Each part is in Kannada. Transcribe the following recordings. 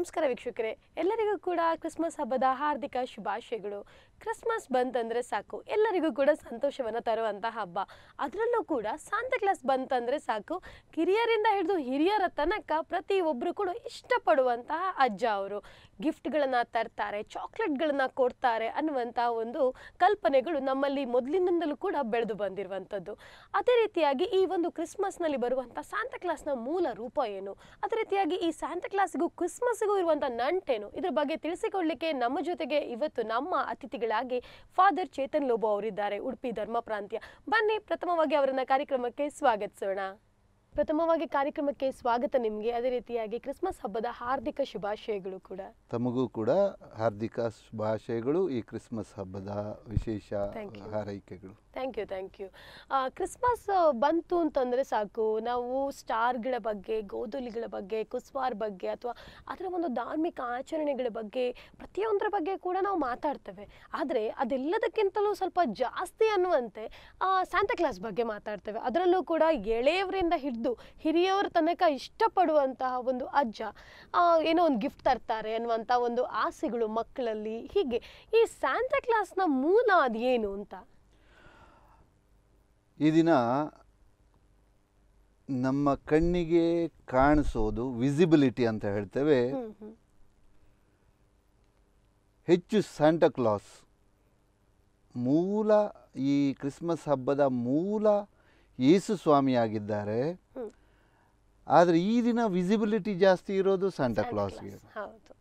ನಮಸ್ಕಾರ ವೀಕ್ಷಕರೇ ಎಲ್ಲರಿಗೂ ಕೂಡ ಕ್ರಿಸ್ಮಸ್ ಹಬ್ಬದ ಹಾರ್ದಿಕ ಶುಭಾಶಯಗಳು ಕ್ರಿಸ್ಮಸ್ ಬಂತಂದ್ರೆ ಸಾಕು ಎಲ್ಲರಿಗೂ ಕೂಡ ಸಂತೋಷವನ್ನು ತರುವಂಥ ಹಬ್ಬ ಅದರಲ್ಲೂ ಕೂಡ ಸಾಂತಾಕ್ಲಾಸ್ ಬಂತಂದ್ರೆ ಸಾಕು ಕಿರಿಯರಿಂದ ಹಿಡಿದು ಹಿರಿಯರ ತನಕ ಪ್ರತಿಯೊಬ್ಬರು ಕೂಡ ಇಷ್ಟಪಡುವಂತಹ ಅಜ್ಜ ಅವರು ಗಿಫ್ಟ್ಗಳನ್ನು ತರ್ತಾರೆ ಚಾಕ್ಲೇಟ್ಗಳನ್ನು ಕೊಡ್ತಾರೆ ಅನ್ನುವಂಥ ಒಂದು ಕಲ್ಪನೆಗಳು ನಮ್ಮಲ್ಲಿ ಮೊದಲಿನಿಂದಲೂ ಕೂಡ ಬೆಳೆದು ಬಂದಿರುವಂಥದ್ದು ಅದೇ ರೀತಿಯಾಗಿ ಈ ಒಂದು ಕ್ರಿಸ್ಮಸ್ನಲ್ಲಿ ಬರುವಂಥ ಸಾಂತಾಕ್ಲಾಸ್ನ ಮೂಲ ರೂಪ ಏನು ಅದೇ ರೀತಿಯಾಗಿ ಈ ಸಾಂತಾಕ್ಲಾಸ್ಗೂ ಕ್ರಿಸ್ಮಸ್ಗೂ ಇರುವಂಥ ನಂಟೇನು ಇದ್ರ ಬಗ್ಗೆ ತಿಳಿಸಿಕೊಡ್ಲಿಕ್ಕೆ ನಮ್ಮ ಜೊತೆಗೆ ಇವತ್ತು ನಮ್ಮ ಅತಿಥಿಗಳಾಗಿ ಫಾದರ್ ಚೇತನ್ ಲೋಬೋ ಅವರಿದ್ದಾರೆ ಉಡುಪಿ ಧರ್ಮ ಪ್ರಾಂತ್ಯ ಬನ್ನಿ ಪ್ರಥಮವಾಗಿ ಅವರನ್ನ ಕಾರ್ಯಕ್ರಮಕ್ಕೆ ಸ್ವಾಗತಿಸೋಣ ಪ್ರಥಮವಾಗಿ ಕಾರ್ಯಕ್ರಮಕ್ಕೆ ಸ್ವಾಗತ ನಿಮಗೆ ಅದೇ ರೀತಿಯಾಗಿ ಕ್ರಿಸ್ಮಸ್ ಹಬ್ಬದ ಹಾರ್ದಿಕ ಶುಭಾಶಯಗಳು ಕೂಡ ತಮಗೂ ಕೂಡ ಹಾರ್ದಿಕ ಶುಭಾಶಯಗಳು ಈ ಕ್ರಿಸ್ಮಸ್ ಹಬ್ಬದ ವಿಶೇಷ Thank you. ಹಾರೈಕೆಗಳು thank you thank you Christmas ಬಂತು ಅಂತಂದರೆ ಸಾಕು ನಾವು ಸ್ಟಾರ್ಗಳ ಬಗ್ಗೆ ಗೋಧೂಲಿಗಳ ಬಗ್ಗೆ ಕುಸ್ವಾರ್ ಬಗ್ಗೆ ಅಥವಾ ಅದರ ಒಂದು ಧಾರ್ಮಿಕ ಆಚರಣೆಗಳ ಬಗ್ಗೆ ಪ್ರತಿಯೊಂದರ ಬಗ್ಗೆ ಕೂಡ ನಾವು ಮಾತಾಡ್ತೇವೆ ಆದರೆ ಅದೆಲ್ಲದಕ್ಕಿಂತಲೂ ಸ್ವಲ್ಪ ಜಾಸ್ತಿ ಅನ್ನುವಂತೆ ಸ್ಯಾಂತಾಕ್ಲಾಸ್ ಬಗ್ಗೆ ಮಾತಾಡ್ತೇವೆ ಅದರಲ್ಲೂ ಕೂಡ ಎಳೆಯವರಿಂದ ಹಿಡಿದು ಹಿರಿಯವರ ತನಕ ಇಷ್ಟಪಡುವಂತಹ ಒಂದು ಅಜ್ಜ ಆ, ಏನೋ ಒಂದು ಗಿಫ್ಟ್ ತರ್ತಾರೆ ಅನ್ನುವಂಥ ಒಂದು ಆಸೆಗಳು ಮಕ್ಕಳಲ್ಲಿ ಹೀಗೆ ಈ ಸ್ಯಾಂತಾಕ್ಲಾಸ್ನ ಮೂಲ ಅದು ಏನು ಅಂತ ಈ ದಿನ ನಮ್ಮ ಕಣ್ಣಿಗೆ ಕಾಣಿಸೋದು ವಿಸಿಬಿಲಿಟಿ ಅಂತ ಹೇಳ್ತೇವೆ ಹ್ಮ್ ಹ್ಮ್ ಹೆಚ್ಚು ಸ್ಯಾಂಟಕ್ಲಾಸ್ ಮೂಲ ಈ ಕ್ರಿಸ್ಮಸ್ ಹಬ್ಬದ ಮೂಲ ಯೇಸು ಸ್ವಾಮಿಯಾಗಿದ್ದಾರೆ ಹ್ಮ್. ಆದರೆ ಈ ದಿನ ವಿಸಿಬಿಲಿಟಿ ಜಾಸ್ತಿ ಇರೋದು ಸ್ಯಾಂಟಕ್ಲಾಸ್ಗೆ Santa Claus, ಹೌದು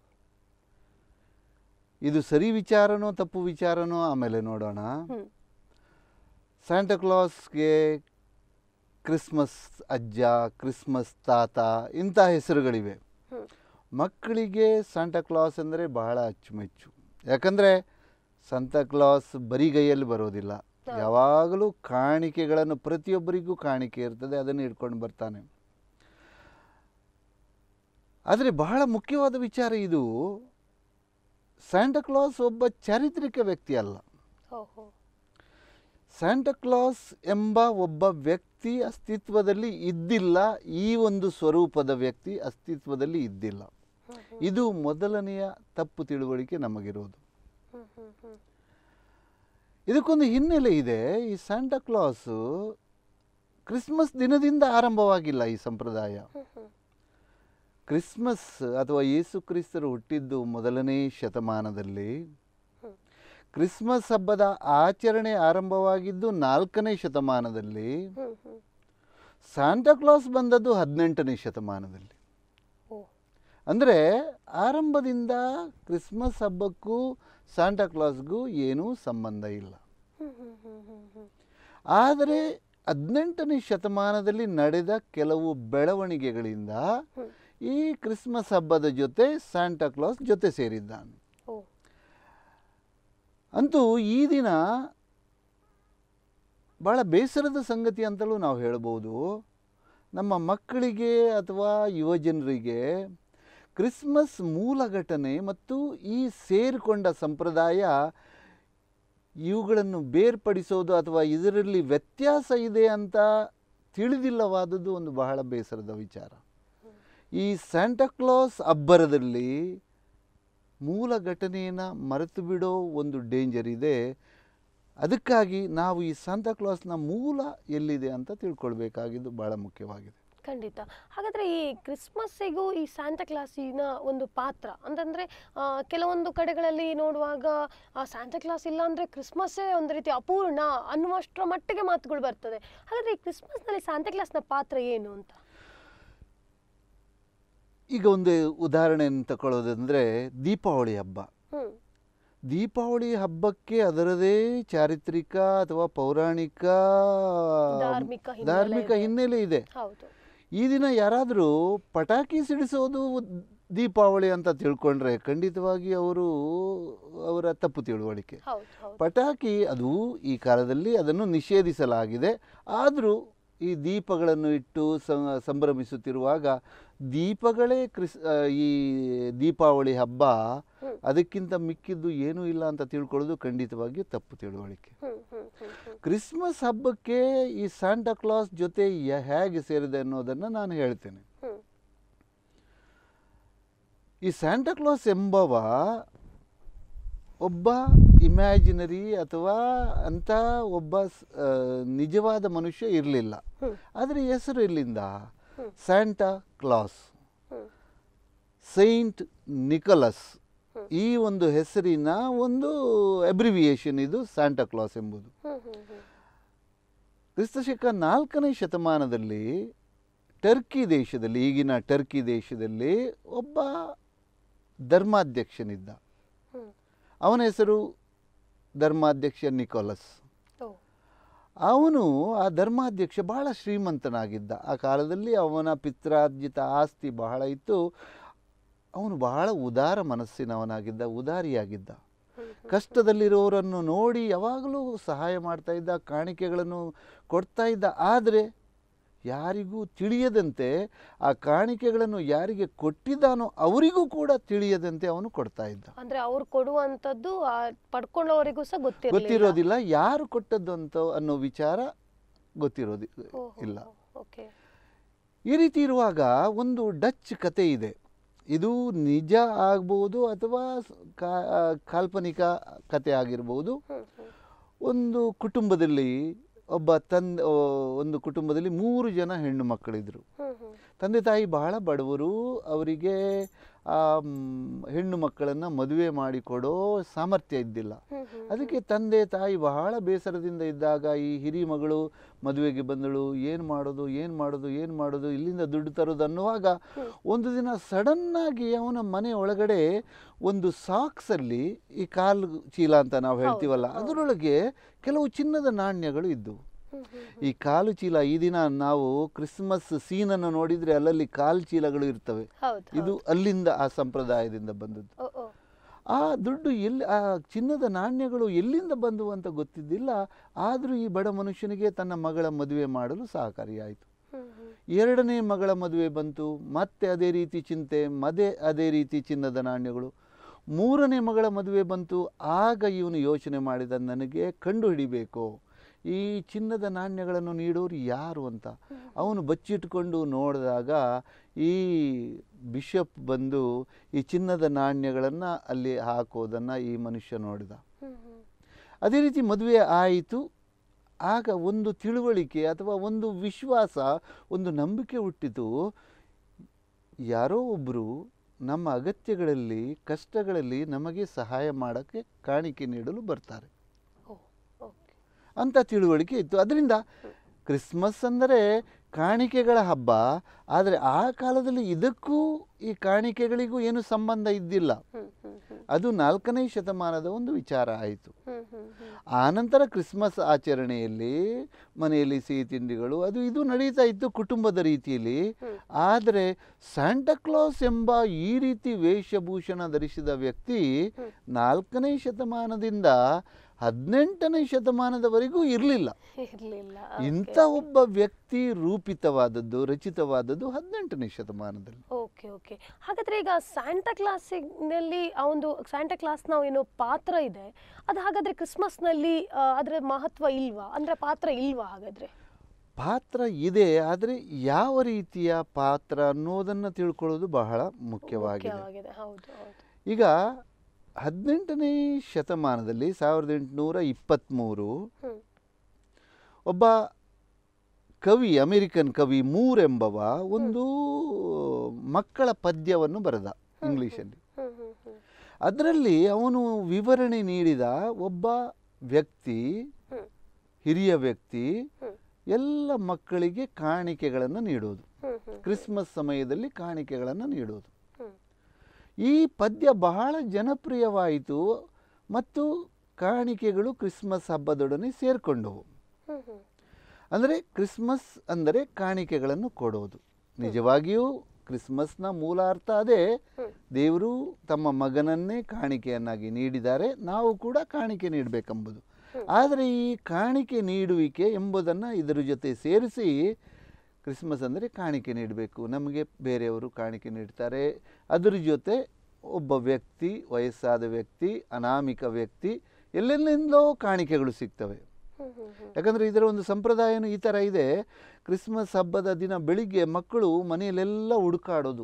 ಇದು ಸರಿ ವಿಚಾರನೋ ತಪ್ಪು ವಿಚಾರನೋ ಆಮೇಲೆ ನೋಡೋಣ ಹ್ಮ್ ಸ್ಯಾಂಟಕ್ಲಾಸ್ಗೆ ಕ್ರಿಸ್ಮಸ್ ಅಜ್ಜ ಕ್ರಿಸ್ಮಸ್ ತಾತ ಇಂಥ ಹೆಸರುಗಳಿವೆ ಹ್ಮ್ ಮಕ್ಕಳಿಗೆ ಸಾಂಟಾಕ್ಲಾಸ್ ಅಂದರೆ ಬಹಳ ಅಚ್ಚುಮೆಚ್ಚು ಯಾಕಂದರೆ ಸಂತಾಕ್ಲಾಸ್ ಬರಿಗೈಯಲ್ಲಿ ಬರೋದಿಲ್ಲ ಹೌದು. ಯಾವಾಗಲೂ ಕಾಣಿಕೆಗಳನ್ನು ಪ್ರತಿಯೊಬ್ಬರಿಗೂ ಕಾಣಿಕೆ ಇರ್ತದೆ ಅದನ್ನು ಇಟ್ಕೊಂಡು ಬರ್ತಾನೆ ಆದರೆ ಬಹಳ ಮುಖ್ಯವಾದ ವಿಚಾರ ಇದು ಸ್ಯಾಂಟಕ್ಲಾಸ್ ಒಬ್ಬ ಚಾರಿತ್ರಿಕ ವ್ಯಕ್ತಿ ಅಲ್ಲ ಓಹೋ ಸ್ಯಾಂಟಕ್ಲಾಸ್ ಎಂಬ ಒಬ್ಬ ವ್ಯಕ್ತಿ ಅಸ್ತಿತ್ವದಲ್ಲಿ ಇದ್ದಿಲ್ಲ ಈ ಒಂದು ಸ್ವರೂಪದ ವ್ಯಕ್ತಿ ಅಸ್ತಿತ್ವದಲ್ಲಿ ಇದ್ದಿಲ್ಲ ಹ್ಮ್ ಹ್ಮ್ ಇದು ಮೊದಲನೆಯ ತಪ್ಪು ತಿಳುವಳಿಕೆ ನಮಗಿರೋದು ಹ್ಮ್ ಹ್ಮ್ ಹ್ಮ್ ಇದಕ್ಕೊಂದು ಹಿನ್ನೆಲೆ ಇದೆ ಈ ಸ್ಯಾಂಟಕ್ಲಾಸು ಕ್ರಿಸ್ಮಸ್ ದಿನದಿಂದ ಆರಂಭವಾಗಿಲ್ಲ ಈ ಸಂಪ್ರದಾಯ ಹ್ಮ್ ಹ್ಮ್ ಕ್ರಿಸ್ಮಸ್ ಅಥವಾ ಯೇಸು ಕ್ರಿಸ್ತರು ಹುಟ್ಟಿದ್ದು ಮೊದಲನೇ ಶತಮಾನದಲ್ಲಿ ಹ್ಮ್. ಕ್ರಿಸ್ಮಸ್ ಹಬ್ಬದ ಆಚರಣೆ ಆರಂಭವಾಗಿದ್ದು ನಾಲ್ಕನೇ ಶತಮಾನದಲ್ಲಿ ಹ್ಮ್ ಹ್ಮ್ ಸಾಂಟಾಕ್ಲಾಸ್ ಬಂದದ್ದು ಹದಿನೆಂಟನೇ ಶತಮಾನದಲ್ಲಿ ಓ ಅಂದರೆ ಆರಂಭದಿಂದ ಕ್ರಿಸ್ಮಸ್ ಹಬ್ಬಕ್ಕೂ ಸಾಂಟಾಕ್ಲಾಸ್ಗೂ ಏನೂ ಸಂಬಂಧ ಇಲ್ಲ ಹ್ಮ್ ಹ್ಮ್ ಹ್ಮ್ ಹ್ಮ್ ಹ್ಮ್ ಆದರೆ ಹದಿನೆಂಟನೇ ಶತಮಾನದಲ್ಲಿ ನಡೆದ ಕೆಲವು ಬೆಳವಣಿಗೆಗಳಿಂದ ಹ್ಮ್. ಈ ಕ್ರಿಸ್ಮಸ್ ಹಬ್ಬದ ಜೊತೆ ಸಾಂಟಾಕ್ಲಾಸ್ ಜೊತೆ ಸೇರಿದ್ದಾನೆ ಓ ಅಂತೂ ಈ ದಿನ ಬಹಳ ಬೇಸರದ ಸಂಗತಿ ಅಂತಲೂ ನಾವು ಹೇಳ್ಬೋದು ನಮ್ಮ ಮಕ್ಕಳಿಗೆ ಅಥವಾ ಯುವಜನರಿಗೆ ಕ್ರಿಸ್ಮಸ್ ಮೂಲ ಘಟನೆ ಮತ್ತು ಈ ಸೇರಿಕೊಂಡ ಸಂಪ್ರದಾಯ ಇವುಗಳನ್ನು ಬೇರ್ಪಡಿಸೋದು ಅಥವಾ ಇದರಲ್ಲಿ ವ್ಯತ್ಯಾಸ ಇದೆ ಅಂತ ತಿಳಿದಿಲ್ಲವಾದದ್ದು ಒಂದು ಬಹಳ ಬೇಸರದ ವಿಚಾರ ಈ ಸ್ಯಾಂಟಾಕ್ಲಾಸ್ ಅಬ್ಬರದಲ್ಲಿ ಮೂಲ ಘಟನೆಯನ್ನು ಮರೆತು ಬಿಡೋ ಒಂದು ಡೇಂಜರ್ ಇದೆ ಅದಕ್ಕಾಗಿ ನಾವು ಈ ಸಾಂತಾಕ್ಲಾಸ್ನ ಮೂಲ ಎಲ್ಲಿದೆ ಅಂತ ತಿಳ್ಕೊಳ್ಬೇಕಾಗಿದ್ದು ಬಹಳ ಮುಖ್ಯವಾಗಿದೆ ಖಂಡಿತ ಹಾಗಾದ್ರೆ ಈ ಕ್ರಿಸ್ಮಸ್ಸಿಗೂ ಈ ಸ್ಯಾಂಟಾ ಕ್ಲಾಸಿನ ಒಂದು ಪಾತ್ರ ಅಂತಂದ್ರೆ ಆ, ಕೆಲವೊಂದು ಕಡೆಗಳಲ್ಲಿ ನೋಡುವಾಗ ಆ ಸ್ಯಾಂಟಾ ಕ್ಲಾಸ್ ಇಲ್ಲ ಅಂದ್ರೆ ಕ್ರಿಸ್ಮಸ್ಸೇ ಒಂದು ರೀತಿ ಅಪೂರ್ಣ ಅನ್ನುವಷ್ಟರ ಮಟ್ಟಿಗೆ ಮಾತುಗಳು ಬರ್ತದೆ ಹಾಗಾದ್ರೆ ಈ ಕ್ರಿಸ್ಮಸ್ನಲ್ಲಿ ಸ್ಯಾಂಟಾ ಕ್ಲಾಸ್ನ ಪಾತ್ರ ಏನು ಅಂತ ಈಗ ಒಂದು ಉದಾಹರಣೆಯನ್ನು ತಗೊಳ್ಳೋದಂದರೆ ದೀಪಾವಳಿ ಹಬ್ಬ ಹ್ಮ್ ದೀಪಾವಳಿ ಹಬ್ಬಕ್ಕೆ ಅದರದೇ ಚಾರಿತ್ರಿಕ ಅಥವಾ ಪೌರಾಣಿಕ ಧಾರ್ಮಿಕ ಹಿನ್ನೆಲೆ ಧಾರ್ಮಿಕ ಇದೆ. ಹಿನ್ನೆಲೆ ಇದೆ ಹೌದು ಈ ದಿನ ಯಾರಾದರೂ ಪಟಾಕಿ ಸಿಡಿಸೋದು ದೀಪಾವಳಿ ಅಂತ ತಿಳ್ಕೊಂಡ್ರೆ ಖಂಡಿತವಾಗಿ ಅವರು ಅವರ ತಪ್ಪು ತಿಳುವಳಿಕೆ ಹೌದು ಹೌದು ಪಟಾಕಿ ಅದು ಈ ಕಾಲದಲ್ಲಿ ಅದನ್ನು ನಿಷೇಧಿಸಲಾಗಿದೆ ಆದರೂ ಈ ದೀಪಗಳನ್ನು ಇಟ್ಟು ಸಂ- ಸಂಭ್ರಮಿಸುತ್ತಿರುವಾಗ ದೀಪಗಳೇ ಕ್ರಿಸ್ ಆ, ಈ ದೀಪಾವಳಿ ಹಬ್ಬ ಹ್ಮ್. ಅದಕ್ಕಿಂತ ಮಿಕ್ಕಿದ್ದು ಏನೂ ಇಲ್ಲ ಅಂತ ತಿಳ್ಕೊಳ್ಳೋದು ಖಂಡಿತವಾಗಿಯೂ ತಪ್ಪು ತಿಳುವಳಿಕೆ ಹ್ಮ್ ಹ್ಮ್ ಹ್ಮ್ ಹ್ಮ್ ಕ್ರಿಸ್ಮಸ್ ಹಬ್ಬಕ್ಕೆ ಈ ಸಾಂಟಾ ಕ್ಲಾಸ್ ಜೊತೆ ಯ- ಹೇಗೆ ಸೇರಿದೆ ಅನ್ನೋದನ್ನು ನಾನು ಹೇಳ್ತೇನೆ ಹ್ಮ್ ಈ ಸ್ಯಾಂಟಾಕ್ಲಾಸ್ ಎಂಬವ ಒಬ್ಬ ಇಮ್ಯಾಜಿನರಿ ಅಥವಾ ಅಂತ ಒಬ್ಬ ಸ್- ಆ, ನಿಜವಾದ ಮನುಷ್ಯ ಇರಲಿಲ್ಲ ಹ್ಮ್. ಆದರೆ ಹೆಸರು ಎಲ್ಲಿಂದ ಹ್ಮ್. ಸ್ಯಾಂಟಾ ಕ್ಲಾಸ್ ಹ್ಮ್. ಸೈಂಟ್ ನಿಕೋಲಸ್ ಹ್ಮ್. ಈ ಒಂದು ಹೆಸರಿನ ಒಂದು ಅಬ್ರಿವಿಯೇಷನ್ ಇದು ಸ್ಯಾಂಟಾ ಕ್ಲಾಸ್ ಎಂಬುದು ಹ್ಮ್ ಹ್ಮ್ ಹ್ಮ್ ಕ್ರಿಸ್ತಶಕ ನಾಲ್ಕನೇ ಶತಮಾನದಲ್ಲಿ ಟರ್ಕಿ ದೇಶದಲ್ಲಿ ಈಗಿನ ಟರ್ಕಿ ದೇಶದಲ್ಲಿ ಒಬ್ಬ ಧರ್ಮಾಧ್ಯಕ್ಷನಿದ್ದ ಹ್ಮ್ ಅವನ ಹೆಸರು ಧರ್ಮಾಧ್ಯಕ್ಷ ನಿಕೋಲಸ್ ಓ ಅವನು ಆ ಧರ್ಮಾಧ್ಯಕ್ಷ ಬಹಳ ಶ್ರೀಮಂತನಾಗಿದ್ದ ಆ ಕಾಲದಲ್ಲಿ ಅವನ ಪಿತ್ರಾರ್ಜಿತ ಆಸ್ತಿ ಬಹಳ ಇತ್ತು ಅವನು ಬಹಳ ಉದಾರ ಮನಸ್ಸಿನವನಾಗಿದ್ದ ಉದಾರಿಯಾಗಿದ್ದ ಹ್ಮ್ ಹ್ಮ್ ಕಷ್ಟದಲ್ಲಿರೋರನ್ನು ನೋಡಿ ಯಾವಾಗಲೂ ಸಹಾಯ ಮಾಡ್ತಾ ಇದ್ದ ಕಾಣಿಕೆಗಳನ್ನು ಕೊಡ್ತಾ ಇದ್ದ ಆದರೆ ಯಾರಿಗೂ ತಿಳಿಯದಂತೆ ಆ ಕಾಣಿಕೆಗಳನ್ನು ಯಾರಿಗೆ ಕೊಟ್ಟಿದ್ದಾನೋ ಅವರಿಗೂ ಕೂಡ ತಿಳಿಯದಂತೆ ಅವನು ಕೊಡ್ತಾ ಇದ್ದ ಅಂದ್ರೆ ಅವ್ರು ಕೊಡುವಂತದ್ದು ಆ ಪಡ್ಕೊಳ್ಳೋರಿಗೂ ಸಹ ಗೊತ್ತಿರಲಿಲ್ಲ ಗೊತ್ತಿರೋದಿಲ್ಲ ಯಾರು ಕೊಟ್ಟದ್ದು ಅಂತ ಅನ್ನೋ ವಿಚಾರ ಗೊತ್ತಿರೋದಿ ಇಲ್ಲ ಓಕೆ ಈ ರೀತಿ ಇರುವಾಗ ಒಂದು ಡಚ್ ಕತೆ ಇದೆ ಇದು ನಿಜ ಆಗ್ಬೋದು ಅಥವಾ ಸ್- ಕಾ- ಕಾಲ್ಪನಿಕ ಕತೆ ಆಗಿರ್ಬೋದು ಹ್ಮ್ ಹ್ಮ್ ಒಂದು ಕುಟುಂಬದಲ್ಲಿ ಒಬ್ಬ ತಂದೆ ಒಂದು ಕುಟುಂಬದಲ್ಲಿ ಮೂರು ಜನ ಹೆಣ್ಣು ಮಕ್ಕಳಿದ್ರು ಹ್ಮ್ ಹ್ಮ್ ತಂದೆ ತಾಯಿ ಬಹಳ ಬಡವರು ಅವರಿಗೆ ಆ ಮ್, ಹೆಣ್ಣು ಮಕ್ಕಳನ್ನು ಮದುವೆ ಮಾಡಿಕೊಡೋ ಸಾಮರ್ಥ್ಯ ಇದ್ದಿಲ್ಲ ಹ್ಮ್ ಹ್ಮ್ ಅದಕ್ಕೆ ತಂದೆ ತಾಯಿ ಬಹಳ ಬೇಸರದಿಂದ ಇದ್ದಾಗ ಈ ಹಿರಿ ಮಗಳು ಮದುವೆಗೆ ಬಂದಳು ಏನು ಮಾಡೋದು ಏನು ಮಾಡೋದು ಏನು ಮಾಡೋದು ಇಲ್ಲಿಂದ ದುಡ್ಡು ತರೋದು ಅನ್ನುವಾಗ ಒಂದು ದಿನ ಸಡನ್ನಾಗಿ ಅವನ ಮನೆ ಒಳಗಡೆ ಒಂದು ಸಾಕ್ಸಲ್ಲಿ ಈ ಕಾಲು ಚೀಲ ಅಂತ ನಾವು ಹೇಳ್ತೀವಲ್ಲ ಹೌದು. ಅದರೊಳಗೆ ಕೆಲವು ಚಿನ್ನದ ನಾಣ್ಯಗಳು ಇದ್ದವು ಹ್ಮ್ ಹ್ಮ್ ಈ ಕಾಲು ಚೀಲ ಈ ದಿನ ನಾವು ಕ್ರಿಸ್ಮಸ್ ಸೀನನ್ನು ನೋಡಿದರೆ ಅಲ್ಲಲ್ಲಿ ಕಾಲು ಚೀಲಗಳು ಇರ್ತವೆ ಹೌದು ಇದು ಅಲ್ಲಿಂದ ಆ ಸಂಪ್ರದಾಯದಿಂದ ಬಂದದ್ದು ಓ ಓ ಆ ದುಡ್ಡು ಎಲ್ಲಿ ಆ ಚಿನ್ನದ ನಾಣ್ಯಗಳು ಎಲ್ಲಿಂದ ಬಂದವು ಅಂತ ಗೊತ್ತಿದ್ದಿಲ್ಲ ಆದರೂ ಈ ಬಡ ಮನುಷ್ಯನಿಗೆ ತನ್ನ ಮಗಳ ಮದುವೆ ಮಾಡಲು ಸಹಕಾರಿಯಾಯಿತು ಹ್ಮ್ ಹ್ಮ್ ಎರಡನೇ ಮಗಳ ಮದುವೆ ಬಂತು ಮತ್ತೆ ಅದೇ ರೀತಿ ಚಿಂತೆ ಮದೆ ಅದೇ ರೀತಿ ಚಿನ್ನದ ನಾಣ್ಯಗಳು ಮೂರನೇ ಮಗಳ ಮದುವೆ ಬಂತು ಆಗ ಇವನು ಯೋಚನೆ ಮಾಡಿದ ನನಗೆ ಕಂಡು ಹಿಡಿಬೇಕು ಈ ಚಿನ್ನದ ನಾಣ್ಯಗಳನ್ನು ನೀಡೋರು ಯಾರು ಅಂತ ಅವನು ಬಚ್ಚಿಟ್ಕೊಂಡು ನೋಡಿದಾಗ ಈ ಬಿಷಪ್ ಬಂದು ಈ ಚಿನ್ನದ ನಾಣ್ಯಗಳನ್ನು ಅಲ್ಲಿ ಹಾಕೋದನ್ನು ಈ ಮನುಷ್ಯ ನೋಡಿದ ಹ್ಮ್ ಹ್ಮ್ ಅದೇ ರೀತಿ ಮದುವೆ ಆಯಿತು ಆಗ ಒಂದು ತಿಳುವಳಿಕೆ ಅಥವಾ ಒಂದು ವಿಶ್ವಾಸ ಒಂದು ನಂಬಿಕೆ ಹುಟ್ಟಿತು ಯಾರೋ ಒಬ್ಬರು ನಮ್ಮ ಅಗತ್ಯಗಳಲ್ಲಿ ಕಷ್ಟಗಳಲ್ಲಿ ನಮಗೆ ಸಹಾಯ ಮಾಡೋಕ್ಕೆ ಕಾಣಿಕೆ ನೀಡಲು ಬರ್ತಾರೆ ಓ ಓಕೆ ಅಂತ ತಿಳುವಳಿಕೆ ಇತ್ತು ಅದರಿಂದ ಕ್ರಿಸ್ಮಸ್ ಅಂದರೆ ಕಾಣಿಕೆಗಳ ಹಬ್ಬ ಆದರೆ ಆ ಕಾಲದಲ್ಲಿ ಇದಕ್ಕೂ ಈ ಕಾಣಿಕೆಗಳಿಗೂ ಏನು ಸಂಬಂಧ ಇದ್ದಿಲ್ಲ ಹ್ಮ್ ಹ್ಮ್ ಹ್ಮ್ ಅದು ನಾಲ್ಕನೇ ಶತಮಾನದ ಒಂದು ವಿಚಾರ ಆಯಿತು ಹ್ಮ್ ಹ್ಮ್ ಹ್ಮ್ ಆನಂತರ ಕ್ರಿಸ್ಮಸ್ ಆಚರಣೆಯಲ್ಲಿ ಮನೆಯಲ್ಲಿ ಸಿಹಿ ತಿಂಡಿಗಳು ಅದು ಇದು ನಡೀತಾ ಇತ್ತು ಕುಟುಂಬದ ರೀತಿಯಲ್ಲಿ ಹ್ಮ್. ಆದರೆ ಸ್ಯಾಂಟಾಕ್ಲಾಸ್ ಎಂಬ ಈ ರೀತಿ ವೇಷಭೂಷಣ ಧರಿಸಿದ ವ್ಯಕ್ತಿ ಹ್ಮ್. ನಾಲ್ಕನೇ ಶತಮಾನದಿಂದ ಹದಿನೆಂಟನೇ ಶತಮಾನದವರೆಗೂ ಇರಲಿಲ್ಲ ಇರ್ಲಿಲ್ಲ ಇಂಥ ಒಬ್ಬ ವ್ಯಕ್ತಿ ರೂಪಿತವಾದದ್ದು ರಚಿತವಾದದ್ದು ಹದಿನೆಂಟನೇ ಶತಮಾನದಲ್ಲಿ ಓಕೆ ಓಕೆ ಹಾಗಾದ್ರೆ ಈಗ ಸ್ಯಾಂಟಾ ಕ್ಲಾಸಿನಲ್ಲಿ ಆ ಒಂದು ಸ್ಯಾಂಟಾ ಕ್ಲಾಸ್ನ ಏನು ಪಾತ್ರ ಇದೆ ಅದು ಹಾಗಾದ್ರೆ ಕ್ರಿಸ್ಮಸ್ನಲ್ಲಿ ಆ, ಅದರ ಮಹತ್ವ ಇಲ್ವಾ ಅಂದ್ರೆ ಪಾತ್ರ ಇಲ್ವಾ ಹಾಗಾದ್ರೆ ಪಾತ್ರ ಇದೆ ಆದರೆ ಯಾವ ರೀತಿಯ ಪಾತ್ರ ಅನ್ನೋದನ್ನು ತಿಳ್ಕೊಳ್ಳೋದು ಬಹಳ ಮುಖ್ಯವಾಗಿದೆ ಮುಖ್ಯವಾಗಿದೆ ಹೌದು ಹೌದು ಈಗ ಹದಿನೆಂಟನೇ ಶತಮಾನದಲ್ಲಿ ಸಾವಿರದ ಎಂಟುನೂರ ಇಪ್ಪತ್ತ್ಮೂರು ಹ್ಮ್ ಒಬ್ಬ ಕವಿ ಅಮೆರಿಕನ್ ಕವಿ ಮೂರ್ ಎಂಬವ ಒಂದು ಮಕ್ಕಳ ಪದ್ಯವನ್ನು ಬರೆದ ಇಂಗ್ಲೀಷಲ್ಲಿ ಹ್ಮ್ ಹ್ಮ್ ಹ್ಮ್ ಅದರಲ್ಲಿ ಅವನು ವಿವರಣೆ ನೀಡಿದ ಒಬ್ಬ ವ್ಯಕ್ತಿ ಹ್ಮ್ ಹಿರಿಯ ವ್ಯಕ್ತಿ ಹ್ಮ್ ಎಲ್ಲ ಮಕ್ಕಳಿಗೆ ಕಾಣಿಕೆಗಳನ್ನು ನೀಡೋದು ಹ್ಮ್ ಹ್ಮ್ ಕ್ರಿಸ್ಮಸ್ ಸಮಯದಲ್ಲಿ ಕಾಣಿಕೆಗಳನ್ನು ನೀಡೋದು ಹ್ಮ್ ಈ ಪದ್ಯ ಬಹಳ ಜನಪ್ರಿಯವಾಯಿತು ಮತ್ತು ಕಾಣಿಕೆಗಳು ಕ್ರಿಸ್ಮಸ್ ಹಬ್ಬದೊಡನೆ ಸೇರಿಕೊಂಡವು ಹ್ಮ್ ಹ್ಮ್ ಅಂದರೆ ಕ್ರಿಸ್ಮಸ್ ಅಂದರೆ ಕಾಣಿಕೆಗಳನ್ನು ಕೊಡೋದು ನಿಜವಾಗಿಯೂ ಕ್ರಿಸ್ಮಸ್ನ ಮೂಲ ಅರ್ಥ ಅದೇ ಹ್ಮ್. ದೇವರು ತಮ್ಮ ಮಗನನ್ನೇ ಕಾಣಿಕೆಯನ್ನಾಗಿ ನೀಡಿದ್ದಾರೆ ನಾವು ಕೂಡ ಕಾಣಿಕೆ ನೀಡಬೇಕೆಂಬುದು ಹ್ಮ್. ಆದರೆ ಈ ಕಾಣಿಕೆ ನೀಡುವಿಕೆ ಎಂಬುದನ್ನು ಇದರ ಜೊತೆ ಸೇರಿಸಿ ಕ್ರಿಸ್ಮಸ್ ಅಂದರೆ ಕಾಣಿಕೆ ನೀಡಬೇಕು ನಮಗೆ ಬೇರೆಯವರು ಕಾಣಿಕೆ ನೀಡ್ತಾರೆ ಅದರ ಜೊತೆ ಒಬ್ಬ ವ್ಯಕ್ತಿ ವಯಸ್ಸಾದ ವ್ಯಕ್ತಿ ಅನಾಮಿಕ ವ್ಯಕ್ತಿ ಎಲ್ಲೆಲ್ಲಿಂದಲೋ ಕಾಣಿಕೆಗಳು ಸಿಗ್ತವೆ ಹ್ಮ್ ಹ್ಮ್ ಹ್ಮ್ ಯಾಕಂದರೆ ಇದರ ಒಂದು ಸಂಪ್ರದಾಯನೂ ಈ ಥರ ಇದೆ ಕ್ರಿಸ್ಮಸ್ ಹಬ್ಬದ ದಿನ ಬೆಳಿಗ್ಗೆ ಮಕ್ಕಳು ಮನೆಯಲ್ಲೆಲ್ಲ ಹುಡುಕಾಡೋದು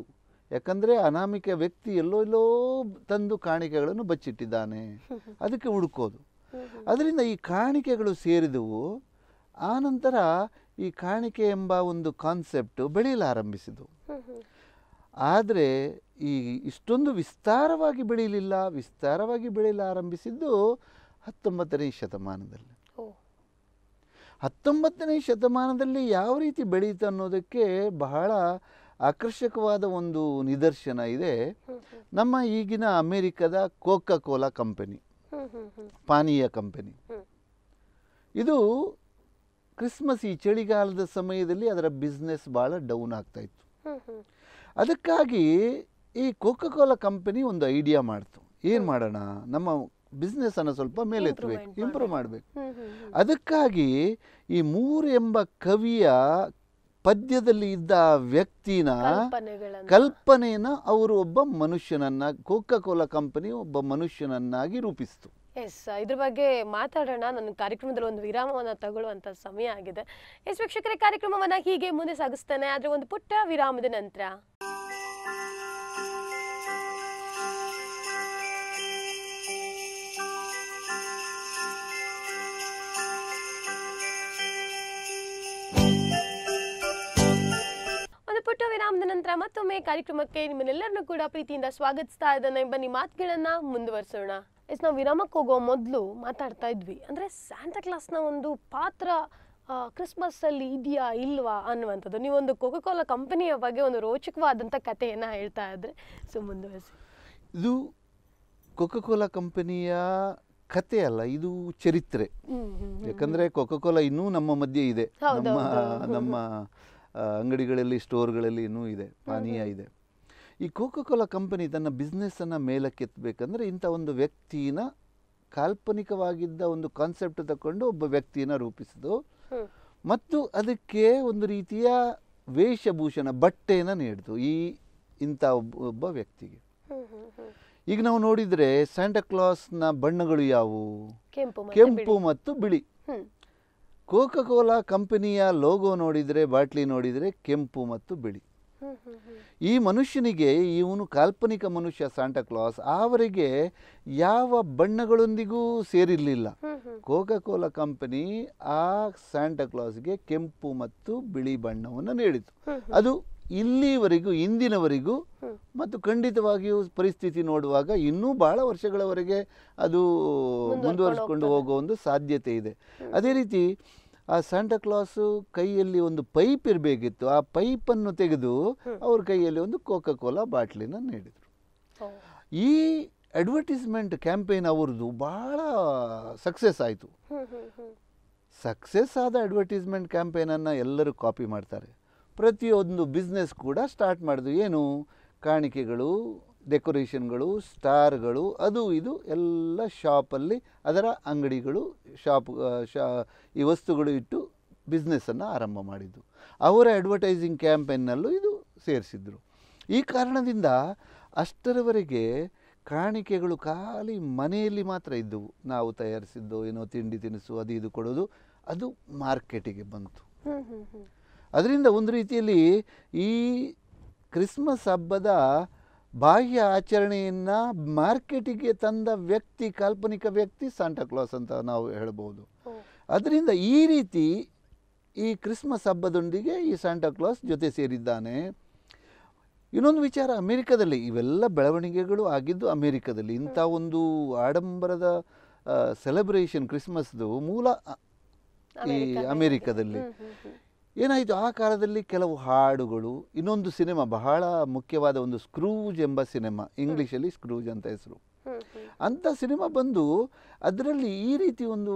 ಯಾಕಂದರೆ ಅನಾಮಿಕ ವ್ಯಕ್ತಿ ಎಲ್ಲೋ ಎಲ್ಲೋ ತಂದು ಕಾಣಿಕೆಗಳನ್ನು ಬಚ್ಚಿಟ್ಟಿದ್ದಾನೆ ಅದಕ್ಕೆ ಹುಡುಕೋದು ಅದರಿಂದ ಈ ಕಾಣಿಕೆಗಳು ಸೇರಿದವು ಆನಂತರ ಈ ಕಾಣಿಕೆ ಎಂಬ ಒಂದು ಕಾನ್ಸೆಪ್ಟು ಬೆಳೆಯಲಾರಂಭಿಸಿತು ಆದರೆ ಈ ಇಷ್ಟೊಂದು ವಿಸ್ತಾರವಾಗಿ ಬೆಳೆಯಲಿಲ್ಲ ವಿಸ್ತಾರವಾಗಿ ಬೆಳೆಯಲಾರಂಭಿಸಿದ್ದು ಹತ್ತೊಂಬತ್ತನೇ ಶತಮಾನದಲ್ಲಿ ಓ ಹತ್ತೊಂಬತ್ತನೇ ಶತಮಾನದಲ್ಲಿ ಯಾವ ರೀತಿ ಬೆಳೀತು ಅನ್ನೋದಕ್ಕೆ ಬಹಳ ಆಕರ್ಷಕವಾದ ಒಂದು ನಿದರ್ಶನ ಇದೆ ನಮ್ಮ ಈಗಿನ ಅಮೇರಿಕದ ಕೋಕಾ ಕೋಲಾ ಕಂಪನಿ ಹ್ಮ್ ಹ್ಮ್ ಹ್ಮ್ ಪಾನೀಯ ಕಂಪನಿ ಹ್ಮ್. ಇದು ಕ್ರಿಸ್ಮಸ್ ಈ ಚಳಿಗಾಲದ ಸಮಯದಲ್ಲಿ ಅದರ ಬಿಸ್ನೆಸ್ ಭಾಳ ಡೌನ್ ಆಗ್ತಾ ಇತ್ತು ಹ್ಮ್ ಹ್ಮ್ ಅದಕ್ಕಾಗಿ ಈ ಕೋಕಾ ಕೋಲಾ ಕಂಪನಿ ಒಂದು ಐಡಿಯಾ ಮಾಡ್ತು ಏನು ಮಾಡೋಣ ನಮ್ಮ ಬಿಸ್ನೆಸ್ಸನ್ನು ಸ್ವಲ್ಪ ಮೇಲೆತ್ತಬೇಕು Improvement ಇಂಪ್ರೂವ್ ಮಾಡಬೇಕು ಹ್ಮ್ ಹ್ಮ್ ಹ್ಮ್ ಅದಕ್ಕಾಗಿ ಈ ಮೂರು ಎಂಬ ಕವಿಯ ಪದ್ಯದಲ್ಲಿ ಇದ್ದ ಆ ವ್ಯಕ್ತಿನ ಕಲ್ಪನೆಗಳನ್ನ ಕಲ್ಪನೆಯನ್ನ ಅವರು ಒಬ್ಬ ಮನುಷ್ಯನನ್ನ ಕೋಕಾ ಕೋಲಾ ಕಂಪನಿ ಒಬ್ಬ ಮನುಷ್ಯನನ್ನಾಗಿ ರೂಪಿಸಿತು ಎಸ್ ಇದ್ರ ಬಗ್ಗೆ ಮಾತಾಡೋಣ ನನ್ನ ಕಾರ್ಯಕ್ರಮದಲ್ಲಿ ಒಂದು ವಿರಾಮವನ್ನ ತಗೊಳ್ಳುವಂತ ಸಮಯ ಆಗಿದೆ ಎಸ್ ವೀಕ್ಷಕರೇ ಕಾರ್ಯಕ್ರಮವನ್ನ ಹೀಗೆ ಮುಂದೆ ಸಾಗಿಸ್ತಾನೆ ಆದ್ರೆ ಒಂದು ಪುಟ್ಟ ವಿರಾಮದ ನಂತರ ಒಂದು ಪುಟ್ಟ ವಿರಾಮದ ನಂತರ ಮತ್ತೊಮ್ಮೆ ಕಾರ್ಯಕ್ರಮಕ್ಕೆ ನಿಮ್ಮನ್ನೆಲ್ಲರನ್ನೂ ಕೂಡ ಪ್ರೀತಿಯಿಂದ ಸ್ವಾಗತಿಸ್ತಾ ಇದ್ದಾನೆ ಬನ್ನಿ ಮಾತುಗಳನ್ನ ಮುಂದುವರಿಸೋಣ ಎಸ್ ನಾವು ವಿರಾಮಕ್ಕೆ ಹೋಗೋ ಮೊದಲು ಮಾತಾಡ್ತಾ ಇದ್ವಿ ಅಂದ್ರೆ ಸ್ಯಾಂಟಾ ಕ್ಲಾಸ್ನ ಒಂದು ಪಾತ್ರ ಕ್ರಿಸ್ಮಸ್ ಅಲ್ಲಿ ಇದೆಯಾ ಇಲ್ವಾ ಅನ್ನುವಂಥದ್ದು ನೀವೊಂದು ಕೋಕೋ ಕೋಲಾ ಕಂಪನಿಯ ಬಗ್ಗೆ ಒಂದು ರೋಚಕವಾದಂಥ ಕಥೆಯನ್ನ ಹೇಳ್ತಾ ಇದ್ರೆ ಸೊ ಮುಂದುವರಿಸಿ ಇದು ಕೋಕಾ ಕೋಲಾ ಕಂಪನಿಯ ಕತೆ ಅಲ್ಲ ಇದು ಚರಿತ್ರೆ ಹ್ಮ್ ಹ್ಮ್ ಹ್ಮ್. ಯಾಕಂದ್ರೆ ಕೋಕಾ ಕೋಲಾ ಇನ್ನೂ ನಮ್ಮ ಮಧ್ಯೆ ಇದೆ ಹೌದು, ನಮ್ಮ ಹೌದು. ನಮ್ಮ ಆ, ಅಂಗಡಿಗಳಲ್ಲಿ ಸ್ಟೋರ್ಗಳಲ್ಲಿ ಇನ್ನೂ ಇದೆ ಪಾನೀಯ ಇದೆ ಈ ಕೋಕಾ ಕೋಲಾ ಕಂಪನಿ ತನ್ನ ಬಿಸ್ನೆಸ್ಸನ್ನು ಮೇಲಕ್ಕೆತ್ತಬೇಕಂದ್ರೆ ಇಂಥ ಒಂದು ವ್ಯಕ್ತಿನ ಕಾಲ್ಪನಿಕವಾಗಿದ್ದ ಒಂದು ಕಾನ್ಸೆಪ್ಟ್ ತಗೊಂಡು ಒಬ್ಬ ವ್ಯಕ್ತಿನ ರೂಪಿಸಿದು ಹ್ಮ್ ಮತ್ತು ಅದಕ್ಕೆ ಒಂದು ರೀತಿಯ ವೇಷಭೂಷಣ ಬಟ್ಟೆಯನ್ನು ನೀಡಿತು ಈ ಇಂಥ ಒಬ್ಬ ಒಬ್ಬ ವ್ಯಕ್ತಿಗೆ ಹ್ಮ್ ಹ್ಮ್ ಹ್ಮ್ ಈಗ ನಾವು ನೋಡಿದರೆ ಸ್ಯಾಂಟಾ ಕ್ಲಾಸ್ನ ಬಣ್ಣಗಳು ಯಾವುವು ಕೆಂಪು ಮತ್ತೆ ಕೆಂಪು ಬಿಳಿ. ಮತ್ತು ಬಿಳಿ ಹ್ಮ್ ಕೋಕಾ ಕೋಲಾ ಕಂಪನಿಯ ಲೋಗೋ ನೋಡಿದರೆ ಬಾಟ್ಲಿ ನೋಡಿದರೆ ಕೆಂಪು ಮತ್ತು ಬಿಳಿ ಹ್ಮ್ ಹ್ಮ್ ಹ್ಮ್ ಈ ಮನುಷ್ಯನಿಗೆ ಇವನು ಕಾಲ್ಪನಿಕ ಮನುಷ್ಯ ಸಾಂಟಾ ಕ್ಲಾಸ್ ಅವರಿಗೆ ಯಾವ ಬಣ್ಣಗಳೊಂದಿಗೂ ಸೇರಿರಲಿಲ್ಲ ಹ್ಮ್ ಹ್ಮ್ ಕೋಕಾ ಕೋಲಾ ಕಂಪನಿ ಆ ಸ್ಯಾಂಟಾ ಕ್ಲಾಸ್ಗೆ ಕೆಂಪು ಮತ್ತು ಬಿಳಿ ಬಣ್ಣವನ್ನು ನೀಡಿತು ಹ್ಮ್ ಅದು ಇಲ್ಲಿವರೆಗೂ ಇಂದಿನವರೆಗೂ ಹ್ಮ್. ಮತ್ತು ಖಂಡಿತವಾಗಿಯೂ ಪರಿಸ್ಥಿತಿ ನೋಡುವಾಗ ಇನ್ನೂ ಬಹಳ ವರ್ಷಗಳವರೆಗೆ ಅದು ಮುಂದುವರ್ಕೊಂಡು ಮುಂದುವರಿಸ್ಕೊಂಡು ಹೋಗ್ತದೆ. ಹೋಗೋ ಒಂದು ಸಾಧ್ಯತೆ ಇದೆ ಅದೇ ರೀತಿ ಆ ಸ್ಯಾಂಟಾ ಕ್ಲಾಸು ಕೈಯಲ್ಲಿ ಒಂದು ಪೈಪ್ ಇರಬೇಕಿತ್ತು ಆ ಪೈಪನ್ನು ತೆಗೆದು ಹ್ಮ್. ಅವ್ರ ಕೈಯಲ್ಲಿ ಒಂದು ಕೋಕಾ ಕೋಲಾ ಬಾಟ್ಲಿನ ನೀಡಿದರು ಓ. ಈ ಅಡ್ವರ್ಟೈಸ್ಮೆಂಟ್ ಕ್ಯಾಂಪೇನ್ ಅವ್ರದ್ದು ಬಹಳ ಸಕ್ಸಸ್ ಆಯಿತು ಹ್ಮ್ ಹ್ಮ್ ಹ್ಮ್ ಸಕ್ಸಸ್ ಆದ ಅಡ್ವರ್ಟೈಸ್ಮೆಂಟ್ ಕ್ಯಾಂಪೇನನ್ನು ಎಲ್ಲರೂ ಕಾಪಿ ಮಾಡ್ತಾರೆ ಪ್ರತಿಯೊಂದು ಬಿಸ್ನೆಸ್ ಕೂಡ ಸ್ಟಾರ್ಟ್ ಮಾಡಿದ್ರು ಏನು ಕಾಣಿಕೆಗಳು ಡೆಕೋರೇಷನ್ಗಳು ಸ್ಟಾರ್ಗಳು ಅದು ಇದು ಎಲ್ಲ ಶಾಪಲ್ಲಿ ಅದರ ಅಂಗಡಿಗಳು ಶಾಪ್ ಆ, ಶಾ ಈ ವಸ್ತುಗಳು ಇಟ್ಟು ಬಿಸ್ನೆಸ್ಸನ್ನು ಆರಂಭ ಮಾಡಿದ್ದು ಅವರ ಅಡ್ವರ್ಟೈಸಿಂಗ್ ಕ್ಯಾಂಪೇನ್ನಲ್ಲೂ ಇದು ಸೇರಿಸಿದ್ರು ಈ ಕಾರಣದಿಂದ ಅಷ್ಟರವರೆಗೆ ಕಾಣಿಕೆಗಳು ಖಾಲಿ ಮನೆಯಲ್ಲಿ ಮಾತ್ರ ಇದ್ದವು ನಾವು ತಯಾರಿಸಿದ್ದು ಏನೋ ತಿಂಡಿ ತಿನಿಸು ಅದು ಇದು ಕೊಡೋದು ಅದು ಮಾರ್ಕೆಟಿಗೆ ಬಂತು ಹ್ಮ್ ಹ್ಮ್ ಹ್ಮ್ ಅದರಿಂದ ಒಂದು ರೀತಿಯಲ್ಲಿ ಈ ಕ್ರಿಸ್ಮಸ್ ಹಬ್ಬದ ಬಾಹ್ಯ ಆಚರಣೆಯನ್ನು ಮಾರ್ಕೆಟಿಗೆ ತಂದ ವ್ಯಕ್ತಿ ಕಾಲ್ಪನಿಕ ವ್ಯಕ್ತಿ ಸಾಂಟಾ ಕ್ಲಾಸ್ ಅಂತ ನಾವು ಹೇಳ್ಬೋದು ಓ. ಅದರಿಂದ ಈ ರೀತಿ ಈ ಕ್ರಿಸ್ಮಸ್ ಹಬ್ಬದೊಂದಿಗೆ ಈ ಸಾಂಟಾ ಕ್ಲಾಸ್ ಜೊತೆ ಸೇರಿದ್ದಾನೆ ಇನ್ನೊಂದು ವಿಚಾರ ಅಮೆರಿಕದಲ್ಲಿ ಇವೆಲ್ಲ ಬೆಳವಣಿಗೆಗಳು ಆಗಿದ್ದು ಅಮೆರಿಕದಲ್ಲಿ ಇಂಥ ಒಂದು ಆಡಂಬರದ ಸೆಲೆಬ್ರೇಷನ್ ಕ್ರಿಸ್ಮಸ್ದು ಮೂಲ ಅ- ಈ ಅಮೆರಿಕದಲ್ಲಿ. ಅಮೆರಿಕದಲ್ಲಿ ಹ್ಮ್ ಹ್ಮ್ ಹ್ಮ್ ಏನಾಯಿತು ಆ ಕಾಲದಲ್ಲಿ ಕೆಲವು ಹಾಡುಗಳು ಇನ್ನೊಂದು ಸಿನಿಮಾ ಬಹಳ ಮುಖ್ಯವಾದ ಒಂದು ಸ್ಕ್ರೂಜ್ ಎಂಬ ಸಿನಿಮಾ ಇಂಗ್ಲೀಷಲ್ಲಿ ಸ್ಕ್ರೂಜ್ ಅಂತ ಹೆಸರು ಹ್ಮ್ ಹ್ಮ್ ಅಂಥ ಸಿನಿಮಾ ಬಂದು ಅದರಲ್ಲಿ ಈ ರೀತಿ ಒಂದು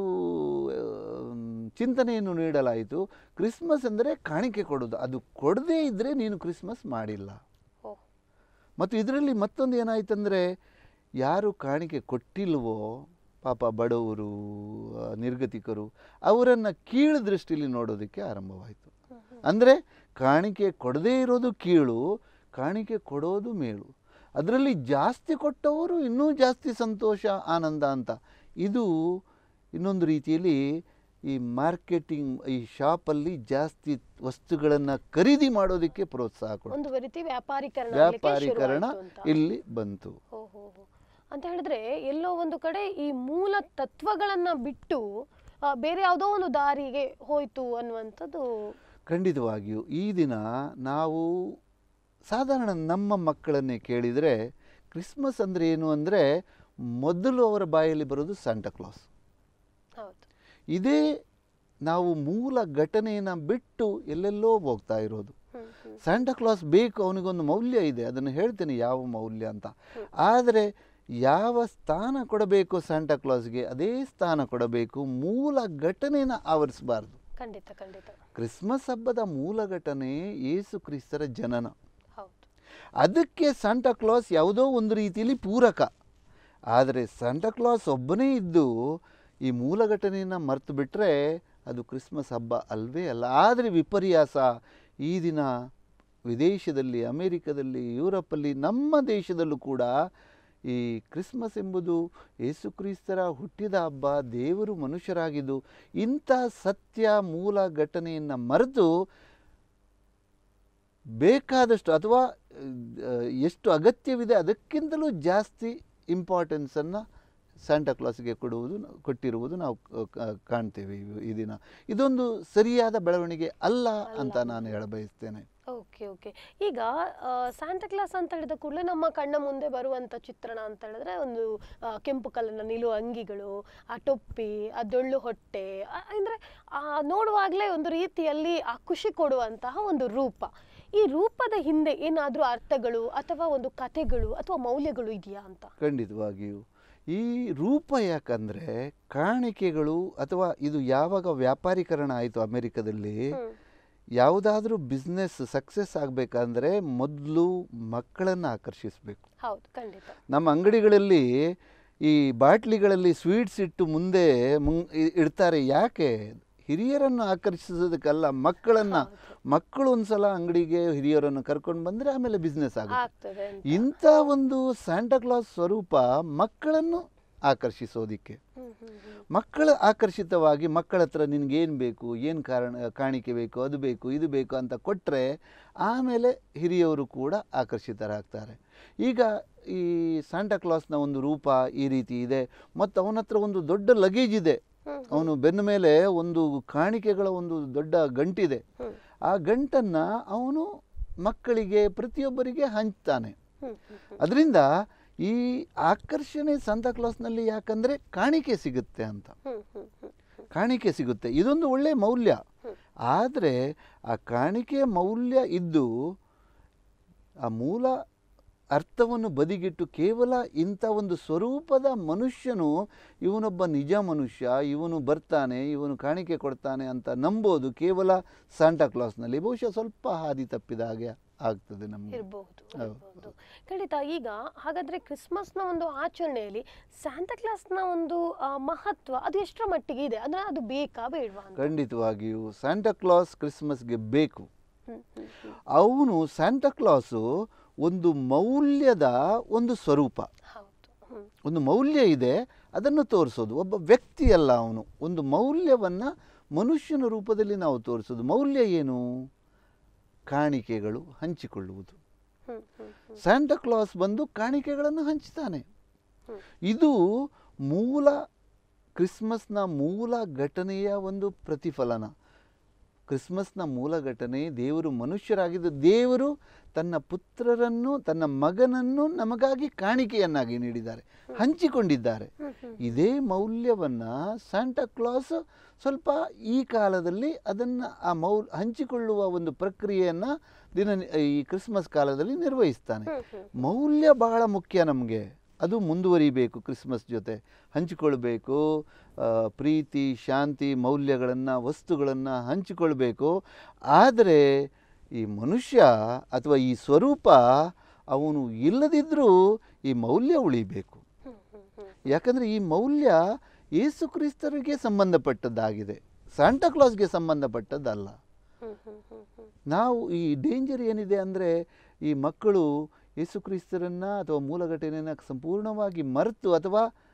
ಆಮ್, ಚಿಂತನೆಯನ್ನು ನೀಡಲಾಯಿತು ಕ್ರಿಸ್ಮಸ್ ಅಂದರೆ ಕಾಣಿಕೆ ಕೊಡೋದು ಅದು ಕೊಡದೇ ಇದ್ದರೆ ನೀನು ಕ್ರಿಸ್ಮಸ್ ಮಾಡಿಲ್ಲ ಓ. ಮತ್ತು ಇದರಲ್ಲಿ ಮತ್ತೊಂದು ಏನಾಯ್ತಂದರೆ ಯಾರು ಕಾಣಿಕೆ ಕೊಟ್ಟಿಲ್ವೋ ಪಾಪ ಬಡವರು ಆ, ನಿರ್ಗತಿಕರು ಅವರನ್ನು ಕೀಳು ದೃಷ್ಟಿಲಿ ನೋಡೋದಕ್ಕೆ ಆರಂಭವಾಯಿತು ಅಂದರೆ ಕಾಣಿಕೆ ಕೊಡದೇ ಇರೋದು ಕೀಳು ಕಾಣಿಕೆ ಕೊಡೋದು ಮೇಲು ಅದರಲ್ಲಿ ಜಾಸ್ತಿ ಕೊಟ್ಟವರು ಇನ್ನೂ ಜಾಸ್ತಿ ಸಂತೋಷ ಆನಂದ ಅಂತ ಇದು ಇನ್ನೊಂದು ರೀತಿಯಲ್ಲಿ ಈ ಮಾರ್ಕೆಟಿಂಗ್ ಈ ಶಾಪಲ್ಲಿ ಜಾಸ್ತಿ ವಸ್ತುಗಳನ್ನು ಖರೀದಿ ಮಾಡೋದಕ್ಕೆ ಪ್ರೋತ್ಸಾಹ ಕೊಡ್ತಾರೆ ಒಂದು ರೀತಿ ವ್ಯಾಪಾರೀಕರಣ ವ್ಯಾಪಾರೀಕರಣ ಇಲ್ಲಿ ಬಂತು ಹೋ ಹೋ ಹೋ. ಅಂತ ಹೇಳಿದ್ರೆ ಎಲ್ಲೋ ಒಂದು ಕಡೆ ಈ ಮೂಲ ತತ್ವಗಳನ್ನ ಬಿಟ್ಟು ಆ, ಬೇರೆ ಯಾವುದೋ ಒಂದು ದಾರಿಗೆ ಹೋಯ್ತು ಅನ್ನುವಂಥದ್ದು ಖಂಡಿತವಾಗಿಯೂ ಈ ದಿನ ನಾವು ಸಾಧಾರಣ ನಮ್ಮ ಮಕ್ಕಳನ್ನೇ ಕೇಳಿದರೆ ಕ್ರಿಸ್ಮಸ್ ಅಂದರೆ ಏನು ಅಂದರೆ ಮೊದಲು ಅವರ ಬಾಯಲ್ಲಿ ಬರೋದು ಸ್ಯಾಂಟಕ್ಲಾಸ್ ಹೌದು ಇದೇ ನಾವು ಮೂಲ ಘಟನೆಯನ್ನು ಬಿಟ್ಟು ಎಲ್ಲೆಲ್ಲೋ ಹೋಗ್ತಾ ಇರೋದು ಹ್ಮ್, ಹ್ಮ್. ಸ್ಯಾಂಟಕ್ಲಾಸ್ ಬೇಕು ಅವನಿಗೊಂದು ಮೌಲ್ಯ ಇದೆ ಅದನ್ನು ಹೇಳ್ತೇನೆ ಯಾವ ಮೌಲ್ಯ ಅಂತ ಆದರೆ ಯಾವ ಸ್ಥಾನ ಕೊಡಬೇಕು ಸ್ಯಾಂಟಕ್ಲಾಸ್ಗೆ ಅದೇ ಸ್ಥಾನ ಕೊಡಬೇಕು ಮೂಲ ಘಟನೆಯನ್ನು ಆವರಿಸಬಾರ್ದು ಖಂಡಿತ ಖಂಡಿತ ಕ್ರಿಸ್ಮಸ್ ಹಬ್ಬದ ಮೂಲ ಘಟನೆ ಯೇಸು ಕ್ರಿಸ್ತರ ಜನನ ಹೌದು ಅದಕ್ಕೆ ಕ್ಲಾಸ್ ಯಾವುದೋ ಒಂದು ರೀತಿಯಲ್ಲಿ ಪೂರಕ ಆದರೆ ಕ್ಲಾಸ್ ಒಬ್ಬನೇ ಇದ್ದು ಈ ಮೂಲ ಘಟನೆಯನ್ನು ಮರೆತು ಬಿಟ್ಟರೆ ಅದು ಕ್ರಿಸ್ಮಸ್ ಹಬ್ಬ ಅಲ್ವೇ ಅಲ್ಲ ಆದರೆ ವಿಪರ್ಯಾಸ ಈ ದಿನ ವಿದೇಶದಲ್ಲಿ ಅಮೇರಿಕದಲ್ಲಿ ಯುರೋಪಲ್ಲಿ ನಮ್ಮ ದೇಶದಲ್ಲೂ ಕೂಡ ಈ ಕ್ರಿಸ್ಮಸ್ ಎಂಬುದು ಯೇಸುಕ್ರಿಸ್ತರ ಹುಟ್ಟಿದ ಹಬ್ಬ ದೇವರು ಮನುಷ್ಯರಾಗಿದ್ದು ಇಂಥ ಸತ್ಯ ಮೂಲ ಘಟನೆಯನ್ನು ಮರೆತು ಬೇಕಾದಷ್ಟು ಅಥವಾ ಆ, ಎಷ್ಟು ಅಗತ್ಯವಿದೆ ಅದಕ್ಕಿಂತಲೂ ಜಾಸ್ತಿ ಇಂಪಾರ್ಟೆನ್ಸನ್ನು ಸ್ಯಾಂಟಾಕ್ಲಾಸ್ಗೆ ಕೊಡುವುದು ಕೊಟ್ಟಿರುವುದು ನಾವು ಕ- ಕ- ಕಾಣ್ತೇವೆ ಈ- ಈ ದಿನ ಇದೊಂದು ಸರಿಯಾದ ಬೆಳವಣಿಗೆ ಅಲ್ಲ ಅಂತ ನಾನು ಹೇಳಬಯಸ್ತೇನೆ ಓಕೆ ಓಕೆ ಈಗ ಸ್ಯಾಂಟಕ್ಲಾಸ್ ಅಂತ ಹೇಳಿದ ಕೂಡಲೇ ನಮ್ಮ ಕಣ್ಣ ಮುಂದೆ ಬರುವಂತ ಚಿತ್ರಣ ಅಂತ ಹೇಳಿದ್ರೆ ಒಂದು ಆ, ಕೆಂಪು ಕಲ್ಲಿನ ನಿಲುವ ಅಂಗಿಗಳು ಆ ಟೊಪ್ಪಿ ಆ ಡೊಳ್ಳು ಹೊಟ್ಟೆ ಆ, ಅಂದ್ರೆ ಆ ನೋಡುವಾಗಲೇ ಒಂದು ರೀತಿಯಲ್ಲಿ ಆ ಖುಷಿ ಕೊಡುವಂತಹ ಒಂದು ರೂಪ ಈ ರೂಪದ ಹಿಂದೆ ಏನಾದರೂ ಅರ್ಥಗಳು ಅಥವಾ ಒಂದು ಕಥೆಗಳು ಅಥವಾ ಮೌಲ್ಯಗಳು ಇದೆಯಾ ಅಂತ ಖಂಡಿತವಾಗಿಯೂ ಈ ರೂಪ ಯಾಕಂದರೆ ಕಾಣಿಕೆಗಳು ಅಥವಾ ಇದು ಯಾವಾಗ ವ್ಯಾಪಾರೀಕರಣ ಆಯಿತು ಅಮೆರಿಕದಲ್ಲಿ ಹ್ಮ್. ಯಾವುದಾದ್ರೂ ಬಿಸ್ನೆಸ್ ಸಕ್ಸಸ್ ಆಗಬೇಕಂದ್ರೆ ಮೊದಲು ಮಕ್ಕಳನ್ನು ಆಕರ್ಷಿಸಬೇಕು ಹೌದು ಖಂಡಿತ ನಮ್ಮ ಅಂಗಡಿಗಳಲ್ಲಿ ಈ ಬಾಟ್ಲಿಗಳಲ್ಲಿ ಸ್ವೀಟ್ಸ್ ಇಟ್ಟು ಮುಂದೆ ಮುಂ ಇ- ಇಡ್ತಾರೆ ಯಾಕೆ ಹಿರಿಯರನ್ನು ಆಕರ್ಷಿಸೋದಕ್ಕಲ್ಲ ಮಕ್ಕಳನ್ನು ಮಕ್ಕಳು ಒಂದ್ಸಲ ಅಂಗಡಿಗೆ ಹಿರಿಯರನ್ನು ಕರ್ಕೊಂಡು ಬಂದರೆ ಆಮೇಲೆ ಬಿಸ್ನೆಸ್ ಆಗುತ್ತೆ ಆಗ್ತದೆ ಅಂತ. ಇಂಥ ಒಂದು ಸ್ಯಾಂಟಾಕ್ಲಾಸ್ ಸ್ವರೂಪ ಮಕ್ಕಳನ್ನು ಆಕರ್ಷಿಸೋದಿಕ್ಕೆ ಹ್ಮ್, ಹ್ಮ್, ಹ್ಮ್. ಮಕ್ಕಳು ಆಕರ್ಷಿತವಾಗಿ ಮಕ್ಕಳ ಹತ್ರ ನಿನಗೇನು ಬೇಕು ಏನು ಕಾರಣ ಕಾಣಿಕೆ ಬೇಕು ಅದು ಬೇಕು ಇದು ಬೇಕು ಅಂತ ಕೊಟ್ಟರೆ ಆಮೇಲೆ ಹಿರಿಯವರು ಕೂಡ ಆಕರ್ಷಿತರಾಗ್ತಾರೆ ಈಗ ಈ ಸ್ಯಾಂಟಾಕ್ಲಾಸ್ನ ಒಂದು ರೂಪ ಈ ರೀತಿ ಇದೆ ಮತ್ತು ಅವನ ಹತ್ರ ಒಂದು ದೊಡ್ಡ ಲಗೇಜ್ ಇದೆ ಹ್ಮ್, ಅವನು ಬೆನ್ನ ಮೇಲೆ ಒಂದು ಕಾಣಿಕೆಗಳ ಒಂದು ದೊಡ್ಡ ಗಂಟಿದೆ ಹ್ಮ್, ಆ ಗಂಟನ್ನು ಅವನು ಮಕ್ಕಳಿಗೆ ಪ್ರತಿಯೊಬ್ಬರಿಗೆ ಹಂಚ್ತಾನೆ ಹ್ಮ್, ಹ್ಮ್, ಹ್ಮ್. ಅದರಿಂದ ಈ ಆಕರ್ಷಣೆ ಕ್ಲಾಸ್ನಲ್ಲಿ ಯಾಕಂದರೆ ಕಾಣಿಕೆ ಸಿಗುತ್ತೆ ಅಂತ ಹ್ಮ್, ಹ್ಮ್, ಹ್ಮ್, ಹ್ಮ್. ಕಾಣಿಕೆ ಸಿಗುತ್ತೆ ಇದೊಂದು ಒಳ್ಳೆಯ ಮೌಲ್ಯ ಹ್ಮ್. ಆದರೆ ಆ ಕಾಣಿಕೆಯ ಮೌಲ್ಯ ಇದ್ದು ಆ ಮೂಲ ಅರ್ಥವನ್ನು ಬದಿಗಿಟ್ಟು ಕೇವಲ ಇಂಥ ಒಂದು ಸ್ವರೂಪದ ಮನುಷ್ಯನು ಇವನೊಬ್ಬ ನಿಜ ಮನುಷ್ಯ ಇವನು ಬರ್ತಾನೆ ಇವನು ಕಾಣಿಕೆ ಕೊಡ್ತಾನೆ ಅಂತ ನಂಬೋದು ಕೇವಲ ಕ್ಲಾಸ್ನಲ್ಲಿ ಬಹುಶಃ ಸ್ವಲ್ಪ ಹಾದಿ ತಪ್ಪಿದ ಹಾಗೆ ಆಗ್ತದೆ ನಮಗೆ ಇರಬಹುದು ಹೌದು, ಇರಬಹುದು ಖಂಡಿತ ಈಗ ಹಾಗಾದ್ರೆ ಕ್ರಿಸ್ಮಸ್ನ ಒಂದು ಆಚರಣೆಯಲ್ಲಿ ಸ್ಯಾಂಟಾಕ್ಲಾಸ್ನ ಒಂದು ಆ, ಮಹತ್ವ ಅದು ಎಷ್ಟರ ಮಟ್ಟಿಗೆ ಇದೆ ಅಂದ್ರೆ ಅದು ಬೇಕಾ ಬೇಡವಾ ಅಂತ ಖಂಡಿತವಾಗಿಯೂ ಕ್ಲಾಸ್ ಕ್ರಿಸ್ಮಸ್ಗೆ ಬೇಕು ಹ್ಮ್, ಹ್ಮ್, ಹ್ಮ್. ಅವನು ಕ್ಲಾಸು ಒಂದು ಮೌಲ್ಯದ ಒಂದು ಸ್ವರೂಪ ಹೌದು ಹ್ಮ್ ಒಂದು ಮೌಲ್ಯ ಇದೆ ಅದನ್ನು ತೋರಿಸೋದು ಒಬ್ಬ ವ್ಯಕ್ತಿ ಅಲ್ಲ ಅವನು ಒಂದು ಮೌಲ್ಯವನ್ನು ಮನುಷ್ಯನ ರೂಪದಲ್ಲಿ ನಾವು ತೋರಿಸೋದು ಮೌಲ್ಯ ಏನು ಕಾಣಿಕೆಗಳು ಹಂಚಿಕೊಳ್ಳುವುದು ಹ್ಮ್ ಹ್ಮ್ ಹ್ಮ್ ಸ್ಯಾಂಟಾಕ್ಲಾಸ್ ಬಂದು ಕಾಣಿಕೆಗಳನ್ನು ಹಂಚ್ತಾನೆ ಹ್ಮ್. ಇದು ಮೂಲ ಕ್ರಿಸ್ಮಸ್ನ ಮೂಲ ಘಟನೆಯ ಒಂದು ಪ್ರತಿಫಲನ ಕ್ರಿಸ್ಮಸ್ನ ಮೂಲ ಘಟನೆ ದೇವರು ಮನುಷ್ಯರಾಗಿದ್ದು ದೇವರು ತನ್ನ ಪುತ್ರರನ್ನು ತನ್ನ ಮಗನನ್ನು ನಮಗಾಗಿ ಕಾಣಿಕೆಯನ್ನಾಗಿ ನೀಡಿದ್ದಾರೆ ಹಂಚಿಕೊಂಡಿದ್ದಾರೆ ಹ್ಮ್ ಹ್ಮ್ ಇದೇ ಮೌಲ್ಯವನ್ನು ಕ್ಲಾಸ್ ಸ್ವಲ್ಪ ಈ ಕಾಲದಲ್ಲಿ ಅದನ್ನು ಆ ಮೌ ಹಂಚಿಕೊಳ್ಳುವ ಒಂದು ಪ್ರಕ್ರಿಯೆಯನ್ನು ದಿನ ಈ ಕ್ರಿಸ್ಮಸ್ ಕಾಲದಲ್ಲಿ ನಿರ್ವಹಿಸ್ತಾನೆ ಹ್ಮ್ ಹ್ಮ್ ಮೌಲ್ಯ ಬಹಳ ಮುಖ್ಯ ನಮಗೆ ಅದು ಮುಂದುವರಿಬೇಕು ಕ್ರಿಸ್ಮಸ್ ಜೊತೆ ಹಂಚಿಕೊಳ್ಬೇಕು ಆ, ಪ್ರೀತಿ ಶಾಂತಿ ಮೌಲ್ಯಗಳನ್ನು ವಸ್ತುಗಳನ್ನು ಹಂಚಿಕೊಳ್ಬೇಕು ಆದರೆ ಈ ಮನುಷ್ಯ ಅಥವಾ ಈ ಸ್ವರೂಪ ಅವನು ಇಲ್ಲದಿದ್ದರೂ ಈ ಮೌಲ್ಯ ಉಳಿಬೇಕು ಹ್ಮ್ ಹ್ಮ್ ಹ್ಮ್ ಯಾಕಂದರೆ ಈ ಮೌಲ್ಯ ಯೇಸು ಕ್ರಿಸ್ತರಿಗೆ ಸಂಬಂಧಪಟ್ಟದ್ದಾಗಿದೆ ಕ್ಲಾಸ್ಗೆ ಸಂಬಂಧಪಟ್ಟದ್ದಲ್ಲ ಹ್ಮ್ ಹ್ಮ್ ಹ್ಮ್ ಹ್ಮ್ ನಾವು ಈ ಡೇಂಜರ್ ಏನಿದೆ ಅಂದರೆ ಈ ಮಕ್ಕಳು ಯೇಸು ಕ್ರಿಸ್ತರನ್ನು ಅಥವಾ ಮೂಲ ಘಟನೆಯನ್ನು ಸಂಪೂರ್ಣವಾಗಿ ಮರೆತು ಅಥವಾ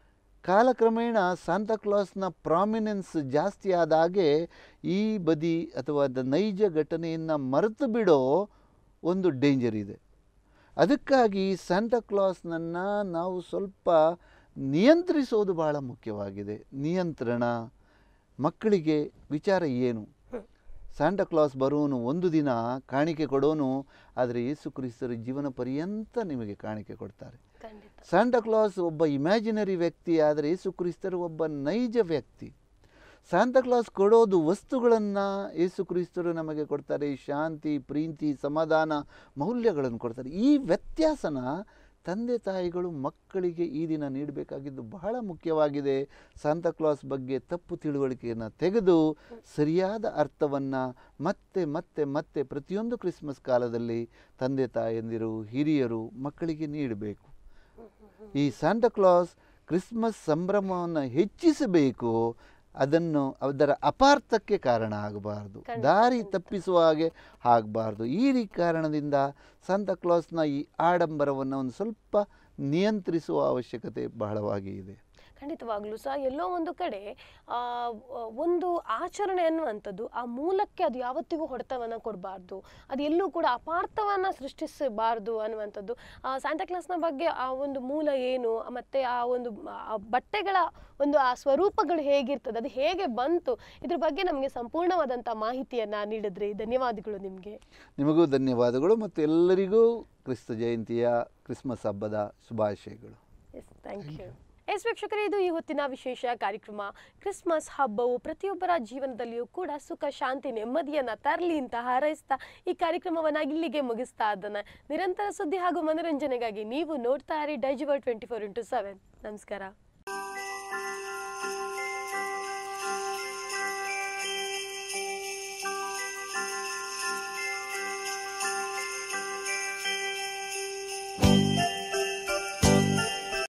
ಕಾಲಕ್ರಮೇಣ ಸಾಂತಾಕ್ಲಾಸ್ನ ಪ್ರಾಮಿನೆನ್ಸ್ ಜಾಸ್ತಿ ಆದ ಹಾಗೆ ಈ ಬದಿ ಅಥವಾ ದ ನೈಜ ಘಟನೆಯನ್ನು ಮರೆತು ಬಿಡೋ ಒಂದು ಡೇಂಜರ್ ಇದೆ ಅದಕ್ಕಾಗಿ ಸ್ಯಾಂಟಾಕ್ಲಾಸ್ನನ್ನು ನಾವು ಸ್ವಲ್ಪ ನಿಯಂತ್ರಿಸೋದು ಬಹಳ ಮುಖ್ಯವಾಗಿದೆ ನಿಯಂತ್ರಣ ಮಕ್ಕಳಿಗೆ ವಿಚಾರ ಏನು ಸ್ಯಾಂಟಾಕ್ಲಾಸ್ ಬರುವನು ಒಂದು ದಿನ ಕಾಣಿಕೆ ಕೊಡೋನು ಆದರೆ ಯೇಸು ಕ್ರಿಸ್ತರು ಜೀವನ ಪರ್ಯಂತ ನಿಮಗೆ ಕಾಣಿಕೆ ಕೊಡ್ತಾರೆ ಖಂಡಿತ ಸ್ಯಾಂಟಾಕ್ಲಾಸ್ ಒಬ್ಬ ಇಮ್ಯಾಜಿನರಿ ವ್ಯಕ್ತಿ ಆದರೆ ಯೇಸು ಕ್ರಿಸ್ತರು ಒಬ್ಬ ನೈಜ ವ್ಯಕ್ತಿ ಸ್ಯಾಂತಾಕ್ಲಾಸ್ ಕೊಡೋದು ವಸ್ತುಗಳನ್ನು ಯೇಸು ಕ್ರಿಸ್ತರು ನಮಗೆ ಕೊಡ್ತಾರೆ ಶಾಂತಿ ಪ್ರೀತಿ ಸಮಾಧಾನ ಮೌಲ್ಯಗಳನ್ನು ಕೊಡ್ತಾರೆ ಈ ವ್ಯತ್ಯಾಸನ ತಂದೆ ತಾಯಿಗಳು ಮಕ್ಕಳಿಗೆ ಈ ದಿನ ನೀಡಬೇಕಾಗಿದ್ದು ಬಹಳ ಮುಖ್ಯವಾಗಿದೆ ಸಾಂತಾಕ್ಲಾಸ್ ಬಗ್ಗೆ ತಪ್ಪು ತಿಳುವಳಿಕೆಯನ್ನು ತೆಗೆದು ಸರಿಯಾದ ಅರ್ಥವನ್ನು ಮತ್ತೆ ಮತ್ತೆ ಮತ್ತೆ ಪ್ರತಿಯೊಂದು ಕ್ರಿಸ್ಮಸ್ ಕಾಲದಲ್ಲಿ ತಂದೆ ತಾಯಂದಿರು ಹಿರಿಯರು ಮಕ್ಕಳಿಗೆ ನೀಡಬೇಕು ಈ ಸ್ಯಾಂಟಾಕ್ಲಾಸ್ ಕ್ರಿಸ್ಮಸ್ ಸಂಭ್ರಮವನ್ನು ಹೆಚ್ಚಿಸಬೇಕು ಅದನ್ನು ಅದರ ಅಪಾರ್ಥಕ್ಕೆ ಕಾರಣ ಆಗಬಾರ್ದು ಖಂಡಿತ, ದಾರಿ ಖಂಡಿತ. ತಪ್ಪಿಸುವ ಹಾಗೆ ಆಗಬಾರ್ದು ಈ ರೀ ಕಾರಣದಿಂದ ಸಾಂತಾಕ್ಲಾಸ್ನ ಈ ಆಡಂಬರವನ್ನು ಒಂದು ಸ್ವಲ್ಪ ನಿಯಂತ್ರಿಸುವ ಅವಶ್ಯಕತೆ ಬಹಳವಾಗಿ ಇದೆ ಖಂಡಿತವಾಗ್ಲೂ ಸಹ ಎಲ್ಲೋ ಒಂದು ಕಡೆ ಆ, ಒಂದು ಆಚರಣೆ ಅನ್ನುವಂಥದ್ದು ಆ ಮೂಲಕ್ಕೆ ಅದು ಯಾವತ್ತಿಗೂ ಹೊಡೆತವನ್ನು ಕೊಡಬಾರ್ದು ಅದು ಎಲ್ಲೂ ಕೂಡ ಅಪಾರ್ಥವನ್ನು ಸೃಷ್ಟಿಸಬಾರ್ದು ಅನ್ನುವಂಥದ್ದು ಆ, ಸ್ಯಾಂಟಾಕ್ಲಾಸ್ನ ಬಗ್ಗೆ ಆ ಒಂದು ಮೂಲ ಏನು ಮತ್ತು ಆ ಒಂದು ಆ ಬಟ್ಟೆಗಳ ಒಂದು ಆ ಸ್ವರೂಪಗಳು ಹೇಗಿರ್ತದೆ ಅದು ಹೇಗೆ ಬಂತು ಇದ್ರ ಬಗ್ಗೆ ನಮಗೆ ಸಂಪೂರ್ಣವಾದಂಥ ಮಾಹಿತಿಯನ್ನು ನೀಡಿದ್ರಿ ಧನ್ಯವಾದಗಳು ನಿಮಗೆ ನಿಮಗೂ ಧನ್ಯವಾದಗಳು ಮತ್ತು ಎಲ್ಲರಿಗೂ ಕ್ರಿಸ್ತ ಜಯಂತಿಯ ಕ್ರಿಸ್ಮಸ್ ಹಬ್ಬದ ಶುಭಾಶಯಗಳು ಎಸ್ ಥ್ಯಾಂಕ್ ಯು ಎಸ್ ವೀಕ್ಷಕರೇ ಇದು ಈ ಹೊತ್ತಿನ ವಿಶೇಷ ಕಾರ್ಯಕ್ರಮ ಕ್ರಿಸ್ಮಸ್ ಹಬ್ಬವು ಪ್ರತಿಯೊಬ್ಬರ ಜೀವನದಲ್ಲಿಯೂ ಕೂಡ ಸುಖ ಶಾಂತಿ ನೆಮ್ಮದಿಯನ್ನ ತರಲಿ ಅಂತ ಹಾರೈಸ್ತಾ ಈ ಕಾರ್ಯಕ್ರಮವನ್ನ ಇಲ್ಲಿಗೆ ಮುಗಿಸ್ತಾ ಇದ್ದಾನೆ ನಿರಂತರ ಸುದ್ದಿ ಹಾಗೂ ಮನೋರಂಜನೆಗಾಗಿ ನೀವು ನೋಡ್ತಾ ಇರಿ ಡೈಜಿವರ್ ಟ್ವೆಂಟಿ ಫೋರ್ ಇಂಟು ಸೆವೆನ್ ನಮಸ್ಕಾರ